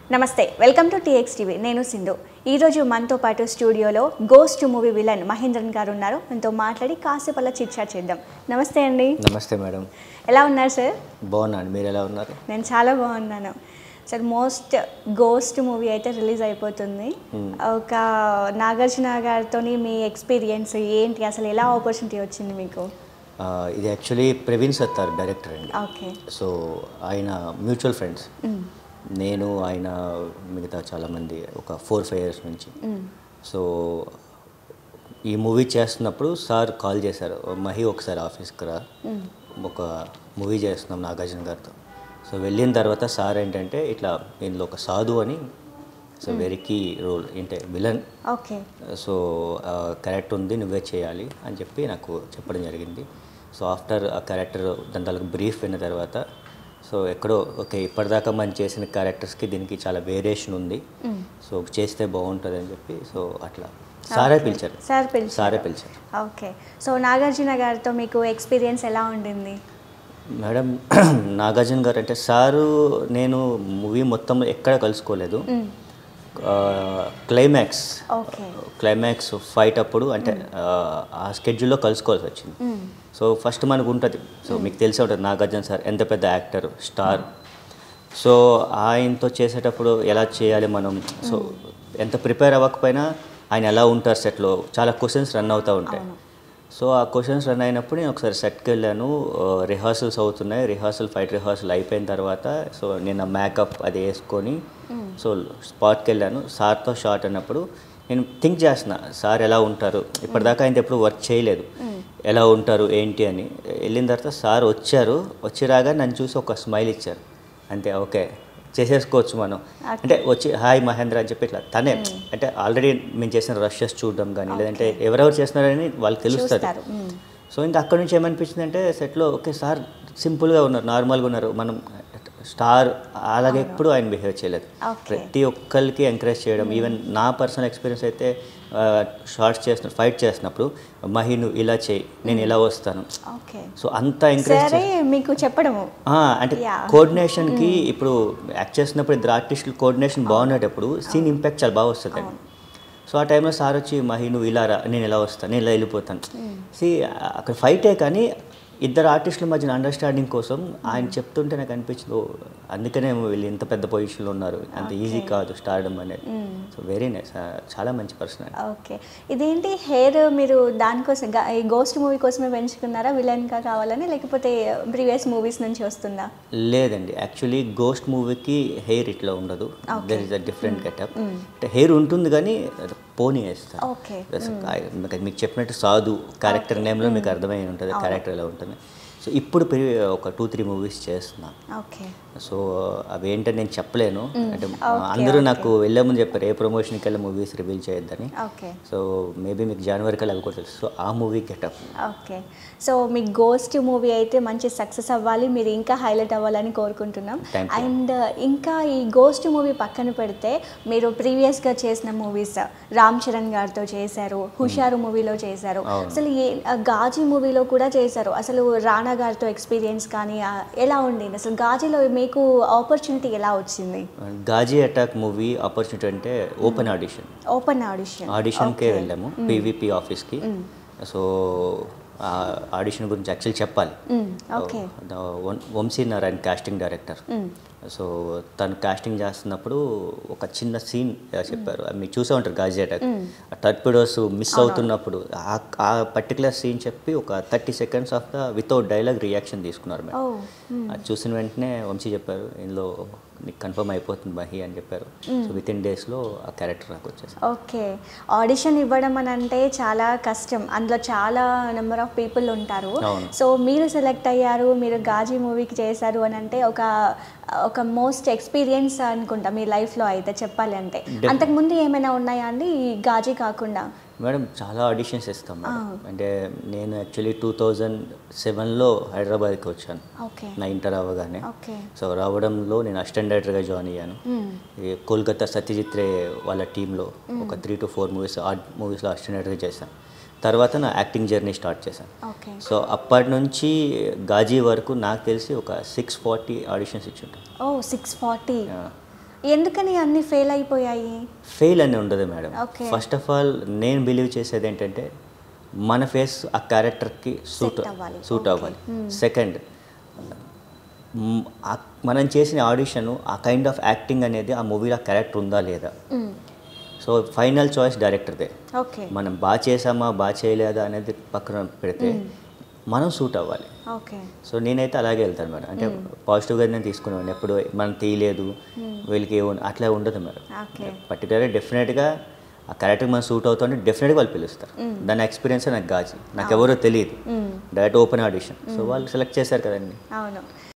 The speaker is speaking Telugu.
నమస్తే వెల్కమ్ టు టీఎక్స్ టీవీ నేను సింధు ఈరోజు మనతో పాటు స్టూడియోలో గోస్ట్ మూవీ విలన్ మహేంద్రన్ గారు ఉన్నారు మనతో మాట్లాడి కాసేపు అలా చిట్చాట్ చేద్దాం నమస్తే అండి నమస్తే మేడం ఎలా ఉన్నారు సార్ బాగున్నాను మీరు ఎలా ఉన్నారు నేను చాలా బాగున్నాను సార్ మోస్ట్ గోస్ట్ మూవీ అయితే రిలీజ్ అయిపోతుంది ఒక నాగార్జున గారితో మీ ఎక్స్పీరియన్స్ ఏంటి అసలు ఎలా ఆపర్చునిటీ వచ్చింది మీకు ఆ, ఇది యాక్చువల్లీ ప్రవీణ్ సత్తార్ డైరెక్టర్ అండి ఓకే సో ఆయన మ్యూచువల్ ఫ్రెండ్స్ నేను ఆయన మిగతా చాలామంది ఒక ఫోర్ ఫైవ్ ఇయర్స్ నుంచి సో ఈ మూవీ చేస్తున్నప్పుడు సార్ కాల్ చేశారు మహి ఒకసారి ఆఫీస్కి రా ఒక మూవీ చేస్తున్నాం నాగార్జున గారితో సో వెళ్ళిన తర్వాత సార్ ఏంటంటే ఇట్లా ఇందులో ఒక సాధు అని సో వెరీ కీ రోల్ ఏంటంటే విలన్ ఓకే సో క్యారెక్టర్ ఉంది నువ్వే చేయాలి అని చెప్పి నాకు చెప్పడం జరిగింది సో ఆఫ్టర్ ఆ క్యారెక్టర్ దాని తాలూకు బ్రీఫ్ విన్న తర్వాత సో ఎక్కడో ఓకే ఇప్పటిదాకా మనం చేసిన క్యారెక్టర్స్కి దీనికి చాలా వేరియేషన్ ఉంది సో చేస్తే బాగుంటుంది అని చెప్పి సో అట్లా సారే పిలిచారు సార్ పిలిచి సారే పిలిచారు ఓకే సో నాగార్జున గారితో మీకు ఎక్స్పీరియన్స్ ఎలా ఉండింది మేడం నాగార్జున గారు అంటే సారు నేను మూవీ మొత్తం ఎక్కడ కలుసుకోలేదు క్లైమాక్స్ ఓకే క్లైమాక్స్ ఫైట్ అప్పుడు అంటే ఆ, ఆ స్కెడ్యూల్లో కలుసుకోవాల్సి వచ్చింది సో ఫస్ట్ మనకు ఉంటుంది సో మీకు తెలిసే ఉంటుంది నాగార్జున సార్ ఎంత పెద్ద యాక్టర్ స్టార్ సో ఆయనతో చేసేటప్పుడు ఎలా చేయాలి మనం సో ఎంత ప్రిపేర్ అవ్వకపోయినా ఆయన ఎలా ఉంటారు సెట్లో చాలా క్వశ్చన్స్ రన్ అవుతూ ఉంటాయి సో ఆ క్వశ్చన్స్ రన్ అయినప్పుడు నేను ఒకసారి సెట్కి వెళ్ళాను రిహార్సల్స్ అవుతున్నాయి రిహార్సల్ ఫైట్ రిహార్సల్ అయిపోయిన తర్వాత సో నేను ఆ మేకప్ అది వేసుకొని సో స్పాట్కి వెళ్ళాను సార్తో షార్ట్ అన్నప్పుడు నేను థింక్ చేస్తున్నా సార్ ఎలా ఉంటారు ఇప్పటిదాకా ఆయన ఎప్పుడు వర్క్ చేయలేదు ఎలా ఉంటారు ఏంటి అని వెళ్ళిన తర్వాత సార్ వచ్చారు వచ్చి రాగా నన్ను చూసి ఒక స్మైల్ ఇచ్చారు అంతే ఓకే చేసేసుకోవచ్చు మనం అంటే వచ్చి హాయ్ మహేంద్ర అని చెప్పి ఇట్లా తనే అంటే ఆల్రెడీ మేము చేసిన రషెస్ చూడడం కానీ లేదంటే ఎవరెవరు చేస్తున్నారని వాళ్ళకి తెలుస్తుంది చూస్తారు. మ్మ్. సో ఇంకా అక్కడ నుంచి ఏమనిపించింది అంటే సెట్లో ఓకే సార్ సింపుల్గా ఉన్నారు నార్మల్గా ఉన్నారు మనం స్టార్ అలాగే ఎప్పుడు ఆయన బిహేవ్ చేయలేదు Okay. ప్రతి ఒక్కరికి ఎంకరేజ్ చేయడం ఈవెన్ నా పర్సనల్ ఎక్స్పీరియన్స్ అయితే షార్ట్స్ చేస్తున్న ఫైట్ చేసినప్పుడు మహి నువ్వు ఇలా చేయి నేను ఇలా వస్తాను ఓకే సో అంత ఎంకరేజ్ సరే మీకు చెప్పడము ఆ, అంటే Yeah. కోఆర్డినేషన్కి ఇప్పుడు యాక్ట్ చేస్తున్నప్పుడు ఇద్దరు ఆర్టిస్టులు కోఆర్డినేషన్ బాగున్నప్పుడు సీన్ ఇంపాక్ట్ చాలా బాగా వస్తుంది సో ఆ టైంలో సార్ వచ్చి మహి నువ్వు ఇలా రా నేను ఇలా వస్తాను నేను ఇలా వెళ్ళిపోతాను సి అక్కడ ఫైటే కానీ ఇద్దరు ఆర్టిస్టుల మధ్యన అండర్స్టాండింగ్ కోసం ఆయన చెప్తుంటే నాకు అనిపించింది "ఓ, అందుకనే వీళ్ళు ఇంత పెద్ద పొజిషన్లో ఉన్నారు అంత ఈజీ కాదు స్టార్డమ్ అనేది సో వెరీ నైస్ చాలా మంచి పర్సన్ ఓకే ఇదేంటి హెయిర్ మీరు దానికోసం గా- ఈ గోస్ట్ మూవీ కోసమే పెంచుకున్నారా విలన్గా కావాలని లేకపోతే ప్రీవియస్ మూవీస్ నుంచి వస్తుందా లేదండి యాక్చువల్లీ గోస్ట్ మూవీకి హెయిర్ ఇట్లా ఉండదు there is a different getup అంటే హెయిర్ ఉంటుంది కానీ పోనీ వేస్తారు ఓకే That's I- మీకు- మీకు చెప్పినట్టు సాధు క్యారెక్టర్ నేమ్లో మీకు అర్థమై ఉంటుంది క్యారెక్టర్ ఎలా ఉంటుంది సో ఇప్పుడు పెరిగి ఒక టూ త్రీ మూవీస్ చేస్తున్నా ఓకే సో అవి ఏంటని నేను చెప్పలేను అంటే అందరూ నాకు వెళ్ళే ముందు చెప్పారు ఏ ప్రమోషన్కి వెళ్ళి మూవీస్ రివీల్ చేయొద్దని ఓకే సో మేబీ మీకు జనవరి కల్లా అవి కూడా తెలుసు సో ఆ మూవీ గెటప్ ఓకే సో మీ గోస్ట్ మూవీ అయితే మంచి సక్సెస్ అవ్వాలి మీరు ఇంకా హైలైట్ అవ్వాలని కోరుకుంటున్నాం Thank you. అండ్ ఇంకా ఈ గోస్ట్ మూవీ పక్కన పెడితే మీరు ప్రీవియస్గా చేసిన మూవీస్ రామ్ చరణ్ గారితో చేశారు హుషారు మూవీలో చేశారు అవును. అసలు ఏ ఆ గాజీ మూవీలో కూడా చేశారు అసలు రాణా గారితో ఎక్స్పీరియన్స్ కానీ ఆ, ఎలా ఉండింది అసలు గాజీలో మీకు ఆపర్చునిటీ ఎలా వచ్చింది గాజీ అటాక్ మూవీ ఆపర్చునిటీ అంటే ఓపెన్ ఆడిషన్ ఓపెన్ ఆడిషన్ ఆడిషన్కే వెళ్ళాము పీవీపీ ఆఫీస్కి సో ఆ ఆడిషన్ గురించి యాక్చువల్ చెప్పాలి ఓకే ద- వం- Vamshi Narayan casting director so తను కాస్టింగ్ చేస్తున్నప్పుడు ఒక చిన్న సీన్ చెప్పారు అది మీరు చూసే ఉంటారు గాజీ అటాక్ టర్పిడోస్ మిస్ అవుతున్నప్పుడు ఆ- ఆ పర్టికులర్ సీన్ చెప్పి ఒక thirty seconds of the without dialogue reaction తీసుకున్నారు ఓ మేడం అది చూసిన వెంటనే వంశీ చెప్పారు ఇందులో నీకు కన్ఫర్మ్ అయిపోతుంది మహి అని చెప్పారు సో విత్ ఇన్ డేస్లో ఆ క్యారెక్టర్ నాకు వచ్చేసి ఓకే ఆడిషన్ ఇవ్వడం అని అంటే చాలా కష్టం అందులో చాలా నెంబర్ ఆఫ్ పీపుల్ ఉంటారు అవును. సో మీరు సెలెక్ట్ అయ్యారు మీరు గాజీ మూవీకి చేశారు అని అంటే ఒక ఒక మోస్ట్ ఎక్స్పీరియన్స్ అనుకుంటా మీ లైఫ్లో అయితే చెప్పాలి అంటే అంతకుముందు ఏమైనా ఉన్నాయా అండి ఈ గాజీ కాకుండా మేడం చాలా ఆడిషన్స్ ఇస్తాం మేడం అంటే నేను యాక్చువల్లీ టూ థౌజండ్ సెవెన్లో హైదరాబాద్కి వచ్చాను ఓకే నా ఇంటర్ అవ్వగానే ఓకే సో రావడంలో నేను అసిస్టెంట్ డైరెక్టర్గా జాయిన్ అయ్యాను ఈ కోల్కతా సత్యజిత్ రే వాళ్ళ టీంలో ఒక three to four movies art మూవీస్లో అసిస్టెంట్ డైరెక్టర్గా చేశాను తర్వాత నా యాక్టింగ్ జర్నీ స్టార్ట్ చేశాను ఓకే సో అప్పటి నుంచి గాజీ వరకు నాకు తెలిసి ఒక సిక్స్ ఫార్టీ ఆడిషన్స్ ఇచ్చుంటాను ఓ సిక్స్ ఫార్టీ ఎందుకని అన్ని ఫెయిల్ అయిపోయాయి ఫెయిల్ అని ఉండదు madam Okay. First of all నేను బిలీవ్ చేసేది ఏంటంటే మన ఫేస్ ఆ క్యారెక్టర్కి సూట్ Set అవ్వాలి. Suit Okay. అవ్వాలి సెకండ్ మనం చేసిన ఆడిషన్ ఆ కైండ్ ఆఫ్ యాక్టింగ్ అనేది ఆ మూవీలో క్యారెక్టర్ ఉందా లేదా సో ఫైనల్ చాయిస్ డైరెక్టర్దే ఓకే మనం బాగా చేసామా బాగా చేయలేదా అనేది పక్కన పెడితే మనం సూట్ అవ్వాలి ఓకే సో నేనైతే అలాగే వెళ్తాను మేడం అంటే పాజిటివ్గా నేను తీసుకున్నాను ఎప్పుడు మనం తీయలేదు వీళ్ళకి ఏమో అట్లా ఉండదు మేడం ఓకే పర్టికులర్గా డెఫినెట్గా ఆ క్యారెక్టర్ మనం సూట్ అవుతుంటే డెఫినెట్గా వాళ్ళు పిలుస్తారు దాని ఎక్స్పీరియన్స్ నాకు గాజీ నాకు ఎవరో తెలియదు డైరెక్ట్ ఓపెన్ ఆడిషన్ సో వాళ్ళు సెలెక్ట్ చేశారు కదండి అవును